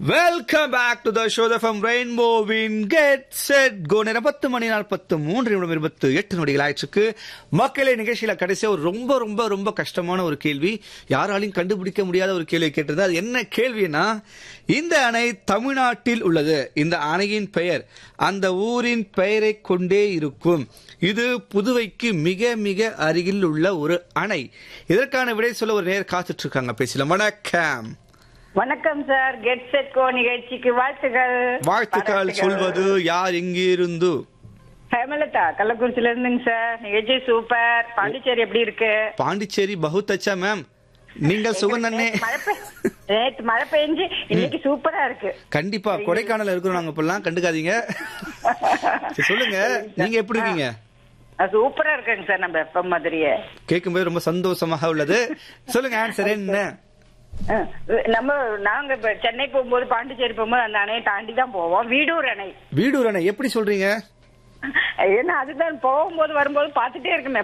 welcome back to the show from ரெயின்போவின் get set go நேரம் பத்து மணி நாற்பத்து மூன்று நிமிடம் இருபத்து எட்டு நொடிகள் ஆயிடுச்சுக்கு மக்களை நிகழ்ச்சியில கடைசியா ஒரு ரொம்ப ரொம்ப ரொம்ப கஷ்டமான ஒரு கேள்வி யாராலையும் கண்டுபிடிக்க முடியாத ஒரு கேள்வி கேட்டிருந்தா அது என்ன கேள்வினா இந்த அணை தமிழ்நாட்டில் உள்ளது இந்த அணையின் பெயர் அந்த ஊரின் பெயரை கொண்டே இருக்கும் இது புதுவைக்கு மிக மிக அருகில் உள்ள ஒரு அணை இதற்கான விடை சொல்ல ஒரு நேர் காத்துட்டு இருக்காங்க பேசலாம் வணக்கம் வணக்கம் சார் கெட் செட் கோ நிகழ்ச்சிக்கு வாழ்த்துக்கள் வாழ்த்துக்கள் சொல்வது யார் எங்கிருந்து ஹேமலதா கள்ளக்குறிச்சில இருந்துங்க சார் நிகழ்ச்சி சூப்பர் பாண்டிச்சேரி எப்படி இருக்கு பாண்டிச்சேரி பகுத் அச்சா மேம் நீங்கள் சுகந்தண்ணே நேத்து மழை பெய்- நேத்து மழை பெஞ்சு இன்னைக்கு சூப்பரா இருக்கு கண்டிப்பா கொடைக்கானல் இருக்கிறோம் நாங்க இப்பெல்லாம் கண்டுக்காதீங்க சரி, சொல்லுங்க நீங்க எப்படி இருக்கீங்க அஹ் சூப்பரா இருக்குங்க சார் நம்ம எப்ப மாதிரியே கேட்கும்போது ரொம்ப சந்தோஷமாக உள்ளது சொல்லுங்க ஆன்சர் என்ன அஹ் நம்ம நாங்க இப்ப சென்னை போகும்போது பாண்டிச்சேரி போகும்போது அந்த அணையை தாண்டி தான் போவோம் வீடூர் அணை வீடூர் அணை எப்படி சொல்றீங்க ஏன்னா அதுதான் போகும்போது வரும்போது பாத்துட்டே இருக்குமே